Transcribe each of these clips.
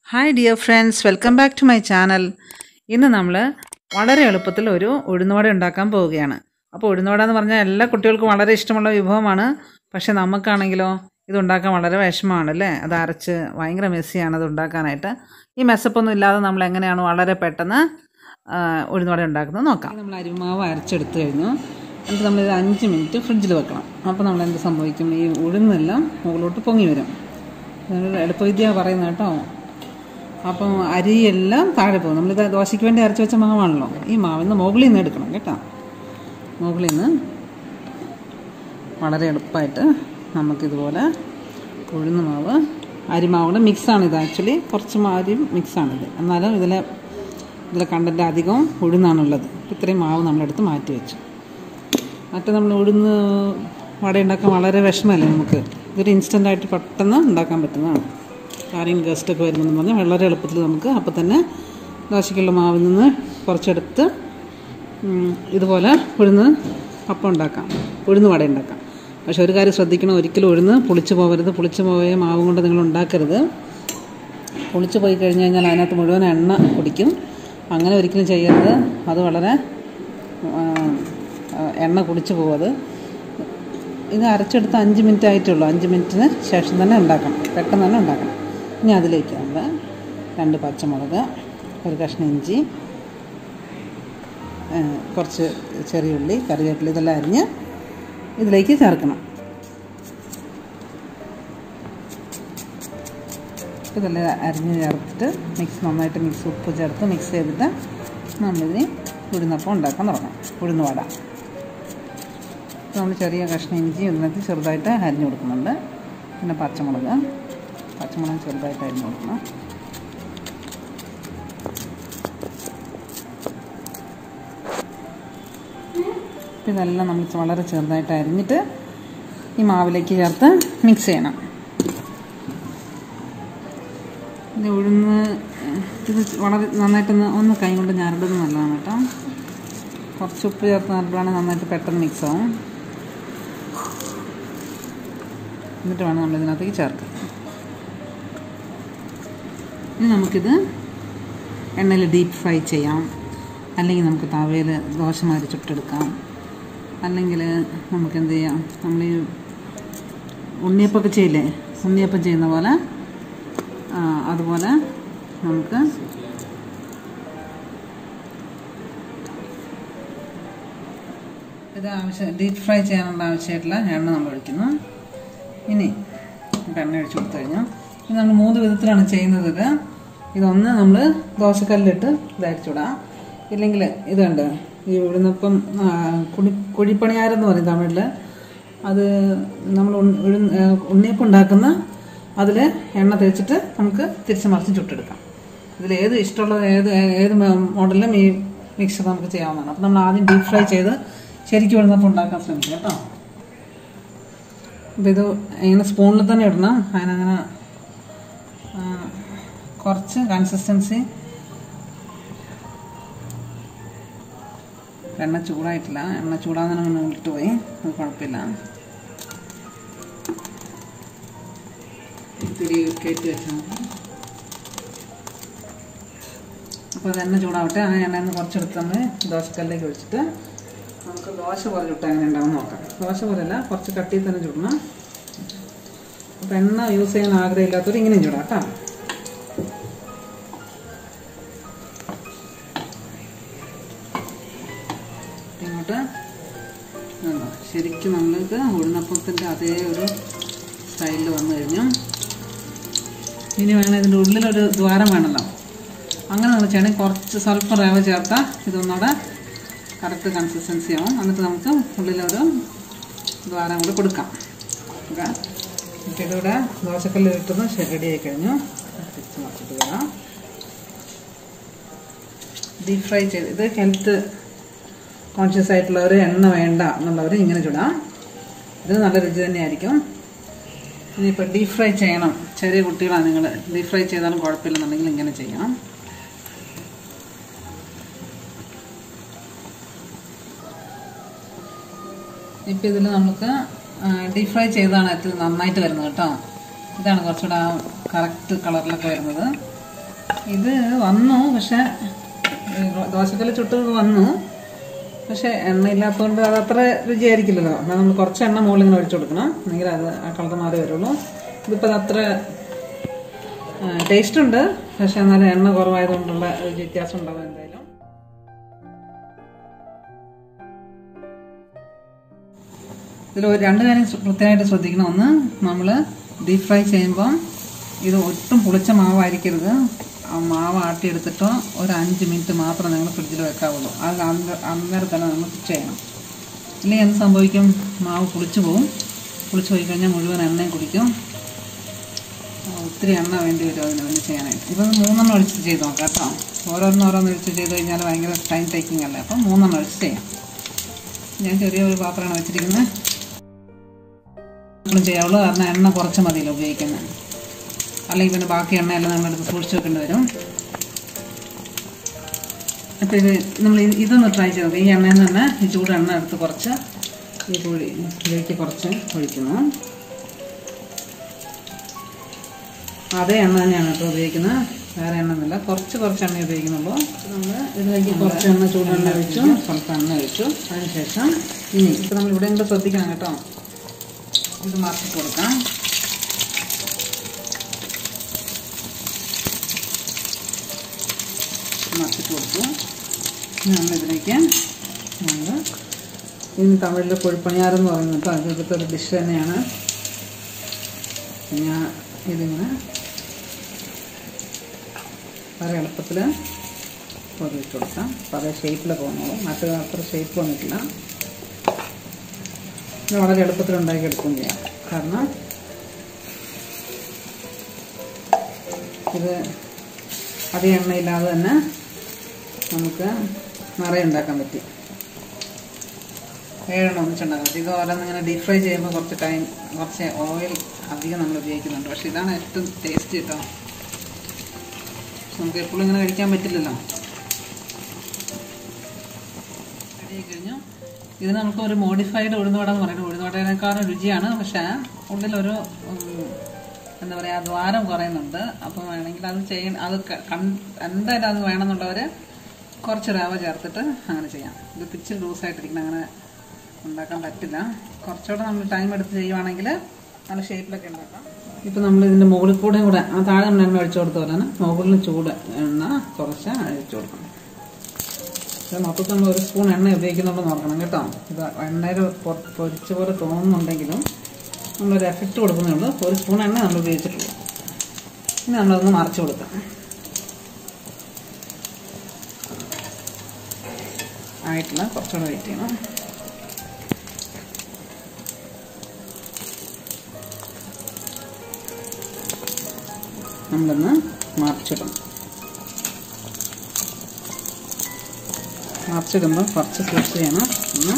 hi dear friends welcome back to my channel ഇന്ന് നമ്മൾ വളരെ എളുപ്പത്തിൽ ഒരു ഉഴുന്നുവട ഉണ്ടാക്കാൻ പോവുകയാണ് അപ്പോൾ ഉഴുന്നുവട എന്ന് പറഞ്ഞാൽ എല്ലാ കുട്ടികൾക്കും വളരെ ഇഷ്ടമുള്ള വിഭവമാണ് പക്ഷേ നമുക്കാണെങ്കിലോ ഇത് ഉണ്ടാക്കാൻ വളരെ വിഷമമാണ് അല്ലേ അത് അരച്ച് ഭയങ്കര മെസ്സിയാണ് അത് ഉണ്ടാക്കാനായിട്ട് ഈ മെസ്സപ്പൊന്നും ഇല്ലാതെ നമ്മൾ എങ്ങനെയാണ് വളരെ പെട്ടെന്ന് ആ, ഉഴുന്നുവട ഉണ്ടാക്കുന്നത് നോക്കാം നമ്മൾ അരിമാവ് അരച്ചെടുത്ത് കഴിഞ്ഞു എന്നിട്ട് നമ്മളിത് അഞ്ച് മിനിറ്റ് ഫ്രിഡ്ജിൽ വെക്കണം അപ്പോൾ നമ്മൾ എന്ത് സംഭവിക്കും ഈ ഉഴുന്നെല്ലാം മുകളിലോട്ട് പൊങ്ങി വരും അതാണ് എളുപ്പവിദ്യ പറയുന്നത് കേട്ടോ അപ്പം അരിയെല്ലാം താഴെ പോകും നമ്മളിത് ദോശയ്ക്ക് വേണ്ടി അരച്ച് വെച്ച മാവാണല്ലോ ഈ മാവിന്ന് മുകളിൽ നിന്ന് എടുക്കണം കേട്ടോ മുകളിൽ നിന്ന് വളരെ എളുപ്പമായിട്ട് നമുക്കിതുപോലെ ഉഴുന്ന മാവ് അരിമാവിടെ മിക്സാണ് ഇത് ആക്ച്വലി കുറച്ച് അരിയും മിക്സാണിത് എന്നാലും ഇതിലെ ഇതിലെ കണ്ടൻറ്റ് അധികവും ഉഴുന്നാണുള്ളത് ഇത്രയും മാവ് നമ്മളെടുത്ത് മാറ്റി വെച്ചു മറ്റേ നമ്മൾ ഉഴുന്ന് വട ഉണ്ടാക്കാൻ വളരെ വിഷമമല്ലേ നമുക്ക് ഇതൊരു ഇൻസ്റ്റൻ്റായിട്ട് പെട്ടെന്ന് ഉണ്ടാക്കാൻ പറ്റുന്നതാണ് ആരെയും ഗസ്റ്റൊക്കെ വരുന്നെന്ന് പറഞ്ഞാൽ വളരെ എളുപ്പത്തിൽ നമുക്ക് അപ്പോൾ തന്നെ ദോശയ്ക്കുള്ള മാവിൽ നിന്ന് കുറച്ചെടുത്ത് ഉം, ഇതുപോലെ ഉഴുന്ന് അപ്പം ഉണ്ടാക്കാം ഉഴുന്ന് വട ഉണ്ടാക്കാം പക്ഷെ ഒരു കാര്യം ശ്രദ്ധിക്കണം ഒരിക്കലും ഉഴുന്ന് പുളിച്ചു പോകരുത് പുളിച്ചു പോയ മാവ് കൊണ്ട് നിങ്ങൾ ഉണ്ടാക്കരുത് പുളിച്ചു പോയി കഴിഞ്ഞ് കഴിഞ്ഞാൽ അതിനകത്ത് മുഴുവൻ എണ്ണ കുടിക്കും അങ്ങനെ ഒരിക്കലും ചെയ്യരുത് അത് വളരെ ആ, ആ, എണ്ണ കുടിച്ചു പോകും അത് ഇത് അരച്ചെടുത്ത് അഞ്ച് മിനിറ്റ് ആയിട്ടുള്ളൂ അഞ്ച് മിനിറ്റിന് ശേഷം തന്നെ ഉണ്ടാക്കണം പെട്ടെന്ന് തന്നെ ഉണ്ടാക്കണം ഇനി അതിലേക്ക് നമ്മൾ രണ്ട് പച്ചമുളക് ഒരു കഷ്ണം ഇഞ്ചി ആ, കുറച്ച് ചെറിയ ഉള്ളി കറിവേപ്പില ഇതെല്ലാം അരിഞ്ഞ് ഇതിലേക്ക് ചേർക്കണം ഇതെല്ലാം അരിഞ്ഞ് ചേർത്തിട്ട് മിക്സ് നന്നായിട്ട് മിക്സ് ഉപ്പ് ചേർത്ത് മിക്സ് ചെയ്തിട്ട് നമ്മളിതിന് ഉഴുന്നപ്പം ഉണ്ടാക്കാൻ തുടങ്ങാം ഉഴുന്ന് വട നമ്മൾ ചെറിയ കഷ്ണം ഇഞ്ചി ഇതിനകത്ത് ചെറുതായിട്ട് അരിഞ്ഞു കൊടുക്കുന്നുണ്ട് പിന്നെ പച്ചമുളക് പച്ചമുളക് ചെറുതായിട്ട് അരിഞ്ഞു കൊടുക്കണം ഇതെല്ലാം നമ്മൾ വളരെ ചെറുതായിട്ട് അരിഞ്ഞിട്ട് ഈ മാവിലേക്ക് ചേർത്ത് മിക്സ് ചെയ്യണം ഇത് ഉഴുന്ന് ഇത് വളരെ നന്നായിട്ടൊന്ന് ഒന്ന് കൈ കൊണ്ട് ഞരടുന്നത് നല്ലതാണ് കേട്ടോ കുറച്ച് ഉപ്പ് ചേർത്ത് നല്ലതാണ് നന്നായിട്ട് പെട്ടെന്ന് മിക്സ് ആവും എന്നിട്ട് വേണം നമ്മൾ ഇതിനകത്തേക്ക് ചേർക്കാൻ ഇനി നമുക്കിത് എണ്ണയിൽ ഡീപ്പ് ഫ്രൈ ചെയ്യാം അല്ലെങ്കിൽ നമുക്ക് തവയിൽ ദോശ മാതിരി ചുട്ടെടുക്കാം അല്ലെങ്കിൽ നമുക്ക് എന്ത് ചെയ്യാം നമ്മൾ ഈ ഉണ്ണിയപ്പമൊക്കെ ചെയ്യില്ലേ ഉണ്ണിയപ്പം ചെയ്യുന്ന പോലെ ആ, അതുപോലെ നമുക്ക് ഇത് ആവശ്യം ഡീപ്പ് ഫ്രൈ ചെയ്യാനുള്ള ആവശ്യമായിട്ടുള്ള എണ്ണ നമ്മൾ ഒഴിക്കുന്നു ഇനി നമുക്ക് എണ്ണ ഒഴിച്ച് കൊടുത്തു കഴിഞ്ഞു ഇത് നമ്മൾ മൂന്ന് വിധത്തിലാണ് ചെയ്യുന്നത് ഇത് ഇതൊന്ന് നമ്മൾ ദോശക്കല്ലിട്ട് ഇതരിച്ചുവിടാം ഇല്ലെങ്കിൽ ഇത് കണ്ട് ഈ ഉഴുന്നപ്പം ആ, കുടി കുഴിപ്പണിയാരെന്ന് പറയും തമിഴിൽ അത് നമ്മൾ ഉൺ- ഉഴുന്ന് ആ, ഉണ്ണിയപ്പം ഉണ്ടാക്കുന്ന അതിൽ എണ്ണ തേച്ചിട്ട് നമുക്ക് തിരിച്ച് മറിച്ച് ചുട്ടെടുക്കാം ഇതിൽ ഏത് ഇഷ്ടമുള്ള ഏത് ഏത് മോഡലിലും ഈ മിക്സർ നമുക്ക് ചെയ്യാവുന്നതാണ് അപ്പം നമ്മൾ ആദ്യം ഡീപ്പ് ഫ്രൈ ചെയ്ത് ശരിക്കും ഉഴുന്നപ്പം ഉണ്ടാക്കാൻ ശ്രമിക്കുക കേട്ടോ അപ്പം ഇത് ഇങ്ങനെ സ്പൂണിൽ തന്നെ ഇടണം അതിനങ്ങനെ ആ, കുറച്ച് കൺസിസ്റ്റൻസി എണ്ണ ചൂടായിട്ടില്ല എണ്ണ ചൂടാകുന്ന അങ്ങനെ വിട്ടുപോയി അത് കുഴപ്പമില്ല ഇത്തിരി കയറ്റി വെച്ചാൽ മതി അപ്പോൾ അത് എണ്ണ ചൂടാവട്ടെ ആ എണ്ണയിൽ നിന്ന് കുറച്ചെടുത്ത് നമ്മൾ ദോശക്കല്ലിലേക്ക് ഒഴിച്ചിട്ട് നമുക്ക് ദോശ പോലെ ചുട്ടാൽ എങ്ങനെ ഉണ്ടാവും നോക്കാം ദോശ പോലെയല്ല കുറച്ച് കട്ടിയിൽ തന്നെ ചുടണം അപ്പോൾ എണ്ണ യൂസ് ചെയ്യാൻ ആഗ്രഹമില്ലാത്തവർ ഇങ്ങനെയും ചൂടാം കേട്ടോ ഇങ്ങോട്ട് കണ്ടോ ശരിക്കും നമ്മൾക്ക് ഉഴുന്നപ്പത്തിൻ്റെ അതേ ഒരു സ്റ്റൈലിൽ വന്നു കഴിഞ്ഞു ഇനി വേണം ഇതിൻ്റെ ഉള്ളിലൊരു ദ്വാരം വേണമല്ലോ അങ്ങനെ നമ്മൾ ചെയ്യണമെങ്കിൽ കുറച്ച് സ്വല്പം റവ ചേർത്താൽ ഇതൊന്നുകൂടെ കറക്റ്റ് കൺസിസ്റ്റൻസി ആവും എന്നിട്ട് നമുക്ക് ഉള്ളിലൊരു ദ്വാരം കൂടി കൊടുക്കാം ഓക്കെ എന്നിട്ട് ഇതിവിടെ ദോശക്കല്ല് ഇട്ടത് റെഡി ആയി കഴിഞ്ഞു തിരിച്ച് മറിച്ചിട്ട് വരാം ഡീപ് ഫ്രൈ ചെയ്ത് ഇത് ഹെൽത്ത് കോൺഷ്യസ് ആയിട്ടുള്ളവർ എണ്ണ വേണ്ട എന്നുള്ളവർ ഇങ്ങനെ ചുടാം ഇത് നല്ല രുചി തന്നെയായിരിക്കും ഇനിയിപ്പോൾ ഡീപ് ഫ്രൈ ചെയ്യണം ചെറിയ കുട്ടികളാണ് നിങ്ങൾ ഡീപ് ഫ്രൈ ചെയ്താലും കുഴപ്പമില്ലെന്നുണ്ടെങ്കിൽ ഇങ്ങനെ ചെയ്യാം ഇപ്പം ഇതിൽ നമുക്ക് ഡീപ് ഫ്രൈ ചെയ്താണ് ഏറ്റവും നന്നായിട്ട് വരുന്നത് കേട്ടോ ഇതാണ് കുറച്ചുകൂടെ കറക്റ്റ് കളറിലൊക്കെ വരുന്നത് ഇത് വന്നു പക്ഷെ ദോശക്കല്ല് ചുട്ടത് വന്നു പക്ഷെ എണ്ണ ഇല്ലാത്തതുകൊണ്ട് അത് അത്ര രുചിയായിരിക്കില്ലല്ലോ എന്നാൽ നമ്മൾ കുറച്ച് എണ്ണ മുകളിൽ ഇങ്ങനെ ഒഴിച്ചു കൊടുക്കണം എന്നെങ്കിൽ അത് ആ കളർ മാറി വരുള്ളൂ ഇതിപ്പോൾ അത് അത്ര ടേസ്റ്റ് ഉണ്ട് പക്ഷെ എന്നാലും എണ്ണ കുറവായതുകൊണ്ടുള്ള ഒരു വ്യത്യാസം ഉണ്ടാവും എന്തായാലും ഇതിൽ ഒരു രണ്ട് കാര്യം ശ്ര- പ്രത്യേകമായിട്ട് ശ്രദ്ധിക്കണം ഒന്ന് നമ്മൾ ഡീപ് ഫ്രൈ ചെയ്യുമ്പം ഇത് ഒട്ടും പുളിച്ച മാവായിരിക്കരുത് ആ മാവ് ആട്ടിയെടുത്തിട്ടോ ഒരു അഞ്ച് മിനിറ്റ് മാത്രം നിങ്ങൾ ഫ്രിഡ്ജിൽ വെക്കാവുള്ളൂ അത് അന്ന- അന്നേരം തന്നെ നമ്മൾ കുക്ക് ചെയ്യണം ഇല്ലെങ്കിൽ എന്ത് സംഭവിക്കും മാവ് പുളിച്ചു പോകും പുളിച്ചു പോയി കഴിഞ്ഞാൽ മുഴുവൻ എണ്ണയും കുടിക്കും ആ, ഒത്തിരി എണ്ണ വേണ്ടി വരും അതിന് വേണ്ടി ചെയ്യാനായിട്ട് ഇപ്പം മൂന്നെണ്ണം ഒഴിച്ച് ചെയ്ത് നോക്കാം കേട്ടോ ഓരോന്നും ഓരോന്ന് ഒഴിച്ച് ചെയ്ത് കഴിഞ്ഞാൽ ഭയങ്കര ടൈം ടേക്കിംഗ് അല്ലേ അപ്പം മൂന്നെണ്ണം ഒഴിച്ച് ചെയ്യാം ഞാൻ ചെറിയൊരു പാത്രമാണ് വെച്ചിരിക്കുന്നത് നമ്മൾ ചെയ്യാവുള്ളൂ കാരണം എണ്ണ കുറച്ച് മതിയല്ലോ ഉപയോഗിക്കുന്നത് അല്ലെങ്കിൽ പിന്നെ ബാക്കി എണ്ണയെല്ലാം നമ്മളെടുത്ത് സൂക്ഷിച്ച് വെക്കേണ്ടി വരും അപ്പോൾ ഇത് നമ്മൾ ഇത് ഇതൊന്ന് ട്രൈ ചെയ്ത് നോക്കാം ഈ എണ്ണയിൽ നിന്ന് തന്നെ ഈ ചൂട് എണ്ണ എടുത്ത് കുറച്ച് ഈ കുഴി ഇതിലേക്ക് കുറച്ച് ഒഴിക്കുന്നു അതേ എണ്ണ തന്നെയാണ് കേട്ടോ ഉപയോഗിക്കുന്നത് വേറെ എണ്ണ ഒന്നുമില്ല കുറച്ച് കുറച്ച് എണ്ണ ഉപയോഗിക്കുന്നുള്ളൂ നമ്മൾ ഇതിലേക്ക് കുറച്ച് എണ്ണ ചൂടെണ്ണ ഒഴിച്ചു സ്വല്പം എണ്ണ ഒഴിച്ചു അതിനുശേഷം ഇനി ഇപ്പം നമ്മൾ ഇവിടെ കൂടെ ശ്രദ്ധിക്കണം കേട്ടോ ഇത് മറച്ചിട്ട് കൊടുക്കാം മറച്ചിട്ട് കൊടുത്തു ഇനി നമ്മളിതിലേക്ക് നമ്മൾ ഇനി തമിഴിൽ കൊഴുപ്പണിയാറെന്ന് പറയുന്നത് കേട്ടോ അത് ഇവിടുത്തെ ഒരു ഡിഷ് തന്നെയാണ് ഞാൻ ഇതിങ്ങനെ വളരെ എളുപ്പത്തിൽ പൊതി വെച്ച് കൊടുക്കാം പല ഷേപ്പിലൊക്കെ വന്നോളും മറ്റു അത്ര ഷേപ്പ് വന്നിട്ടില്ല ഇത് വളരെ എളുപ്പത്തിൽ ഉണ്ടാക്കിയെടുക്കുകയും ചെയ്യാം കാരണം ഇത് അധികം എണ്ണയില്ലാതെ തന്നെ നമുക്ക് നിറയെ ഉണ്ടാക്കാൻ പറ്റും ഏഴെണ്ണം ഒന്നിച്ചുണ്ടാക്കാൻ പറ്റും ഇത് ഓരോന്ന് ഇങ്ങനെ ഡീപ് ഫ്രൈ ചെയ്യുമ്പോൾ കുറച്ച് ടൈം കുറച്ച് ഓയിൽ അധികം നമ്മൾ ഉപയോഗിക്കുന്നുണ്ട് പക്ഷെ ഇതാണ് ഏറ്റവും ടേസ്റ്റ് കേട്ടോ നമുക്ക് എപ്പോഴും ഇങ്ങനെ കഴിക്കാൻ പറ്റില്ലല്ലോ റെഡി കഴിഞ്ഞു ഇത് നമുക്ക് ഒരു മോഡിഫൈഡ് ഉഴുന്നുവട എന്ന് പറയുന്നത് ഉഴുന്നുവടയേക്കാളും രുചിയാണ് പക്ഷേ ഉള്ളിലൊരു ഉം, എന്താ പറയുക ദ്വാരം കുറയുന്നുണ്ട് അപ്പം വേണമെങ്കിൽ അത് ചെയ്യ അത് ക- കൺ- എന്തായാലും അത് വേണമെന്നുള്ളവർ കുറച്ച് റവ ചേർത്തിട്ട് അങ്ങനെ ചെയ്യാം ഇത് ഇച്ചിരി ലൂസായിട്ടിരിക്കണം അങ്ങനെ ഉണ്ടാക്കാൻ പറ്റില്ല കുറച്ചുകൂടെ നമ്മൾ ടൈം എടുത്ത് ചെയ്യുവാണെങ്കിൽ നല്ല ഷേപ്പിലൊക്കെ ഉണ്ടാക്കാം ഇപ്പം നമ്മൾ ഇതിൻ്റെ മുകളിൽ കൂടെ കൂടെ ആ താഴെ നമ്മൾ എണ്ണ ഒഴിച്ചു കൊടുത്ത പോലെ തന്നെ മുകളിൽ ചൂട് എണ്ണ കുറച്ച് ഒഴിച്ചു കൊടുക്കണം ഇത് മൊത്തത്തിൽ നമ്മൾ ഒരു സ്പൂൺ എണ്ണ ഉപയോഗിക്കുന്നുണ്ടോ നോക്കണം കേട്ടോ ഇത് എണ്ണയിൽ പൊ- പൊരിച്ച പോലെ തോന്നുന്നുണ്ടെങ്കിലും നമ്മളൊരു എഫക്റ്റ് കൊടുക്കുന്നുള്ളൂ ഒരു സ്പൂൺ എണ്ണ നമ്മൾ ഉപയോഗിച്ചിട്ടുള്ളൂ ഇനി നമ്മളതൊന്ന് മറിച്ച് കൊടുക്കാം ആയിട്ടില്ല കുറച്ചുകൂടെ വെയിറ്റ് ചെയ്യണം നമ്മളൊന്ന് മറിച്ചിടണം മറിച്ചിടുമ്പോൾ കുറച്ച് സൂക്ഷിച്ച് ചെയ്യണം ഒന്ന്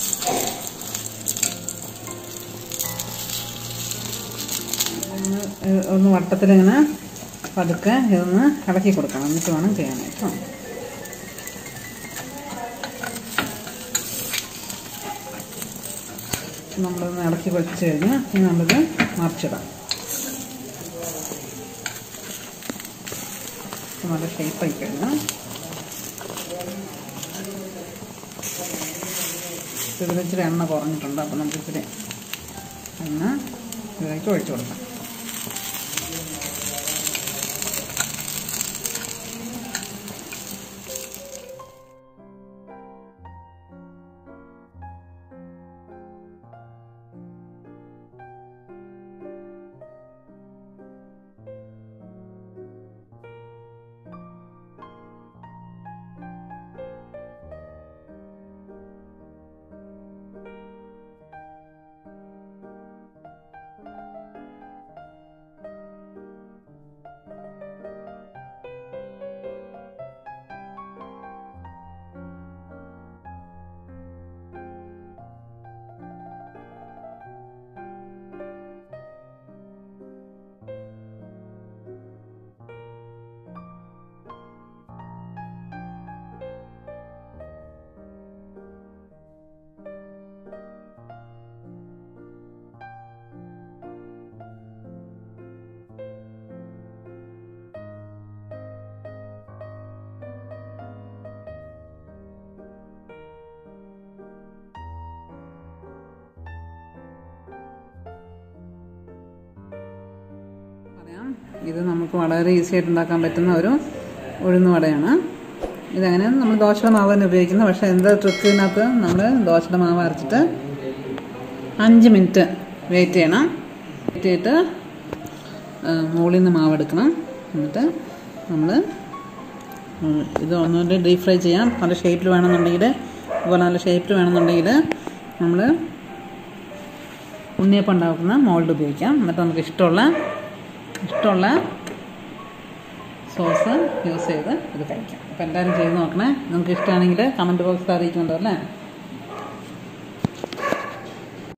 ഒന്ന് ഏഹ് ഒന്ന് വട്ടത്തിലിങ്ങനെ പതുക്കെ ഇതൊന്ന് ഇളക്കി കൊടുക്കണം എന്നിട്ട് വേണം ചെയ്യാനായിട്ട് നമ്മളൊന്ന് ഇളക്കി വെച്ച് കഴിഞ്ഞ് ഇനി നമ്മളിത് മറിച്ചിടാം ഇപ്പൊ നല്ല ഷേപ്പായി കഴിഞ്ഞു ഇതിൽ ഇച്ചിരി എണ്ണ കുറഞ്ഞിട്ടുണ്ട് അപ്പം നമുക്ക് ഇച്ചിരി എണ്ണ ഇതിലേക്ക് ഒഴിച്ചു കൊടുക്കാം ഇത് നമുക്ക് വളരെ ഈസി ആയിട്ട് ഉണ്ടാക്കാൻ പറ്റുന്ന ഒരു ഉഴുന്നുവടയാണ് ഇതങ്ങനെ നമ്മൾ ദോശയുടെ മാവ് തന്നെ ഉപയോഗിക്കുന്നത് പക്ഷേ എന്താ ട്രിക്ക് ഇതിനകത്ത് നമ്മൾ ദോശയുടെ മാവ് അരച്ചിട്ട് അഞ്ച് മിനിറ്റ് വെയിറ്റ് ചെയ്യണം വെയിറ്റ് ചെയ്തിട്ട് മുകളിൽ നിന്ന് മാവ് എടുക്കണം എന്നിട്ട് നമ്മൾ ഇത് ഒന്നുകൂടി ഡീപ് ഫ്രൈ ചെയ്യാം നല്ല ഷേപ്പിൽ വേണമെന്നുണ്ടെങ്കിൽ അതുപോലെ നല്ല ഷേപ്പിൽ വേണമെന്നുണ്ടെങ്കിൽ നമ്മൾ ഉണ്ണിയപ്പം ഉണ്ടാക്കുന്ന മോൾഡ് ഉപയോഗിക്കാം എന്നിട്ട് നമുക്ക് ഇഷ്ടമുള്ള ഇഷ്ടമുള്ള സോസ് യൂസ് ചെയ്ത് ഇത് കഴിക്കാം അപ്പോൾ എല്ലാവരും ചെയ്ത് നോക്കണേ നിങ്ങൾക്ക് ഇഷ്ടമാണെങ്കിൽ കമൻറ്റ് ബോക്സിൽ അറിയിക്കുന്നുണ്ടോ അല്ലേ